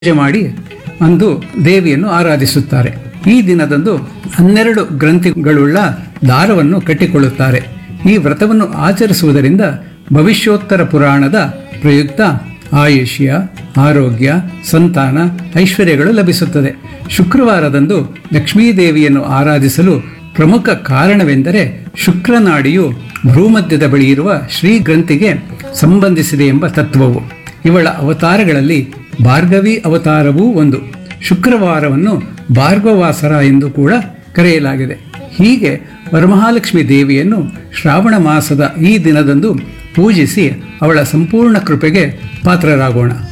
ಪೂಜೆ ಮಾಡಿ ಅಂದು ದೇವಿಯನ್ನು ಆರಾಧಿಸುತ್ತಾರೆ ಈ ದಿನದಂದು ಹನ್ನೆರಡು ಗ್ರಂಥಿಗಳುಳ್ಳ ದಾರವನ್ನು ಕಟ್ಟಿಕೊಳ್ಳುತ್ತಾರೆ ಈ ವ್ರತವನ್ನು ಆಚರಿಸುವುದರಿಂದ ಭವಿಷ್ಯೋತ್ತರ ಪುರಾಣದ ಪ್ರಯುಕ್ತ ಆಯುಷ್ಯ ಆರೋಗ್ಯ ಸಂತಾನ ಐಶ್ವರ್ಯಗಳು ಲಭಿಸುತ್ತದೆ ಶುಕ್ರವಾರದಂದು ಲಕ್ಷ್ಮೀದೇವಿಯನ್ನು ಆರಾಧಿಸಲು ಪ್ರಮುಖ ಕಾರಣವೆಂದರೆ ಶುಕ್ರನಾಡಿಯು ಭ್ರೂಮಧ್ಯದ ಬಳಿ ಇರುವ ಶ್ರೀಗ್ರಂಥಿಗೆ ಸಂಬಂಧಿಸಿದೆ ಎಂಬ ತತ್ವವು ಇವಳ ಅವತಾರಗಳಲ್ಲಿ ಭಾರ್ಗವಿ ಅವತಾರವೂ ಒಂದು ಶುಕ್ರವಾರವನ್ನು ಭಾರ್ಗವಾಸರ ಎಂದು ಕೂಡ ಕರೆಯಲಾಗಿದೆ ಹೀಗೆ ವರಮಹಾಲಕ್ಷ್ಮಿ ದೇವಿಯನ್ನು ಶ್ರಾವಣ ಮಾಸದ ಈ ದಿನದಂದು ಪೂಜಿಸಿ ಅವಳ ಸಂಪೂರ್ಣ ಕೃಪೆಗೆ ಪಾತ್ರರಾಗೋಣ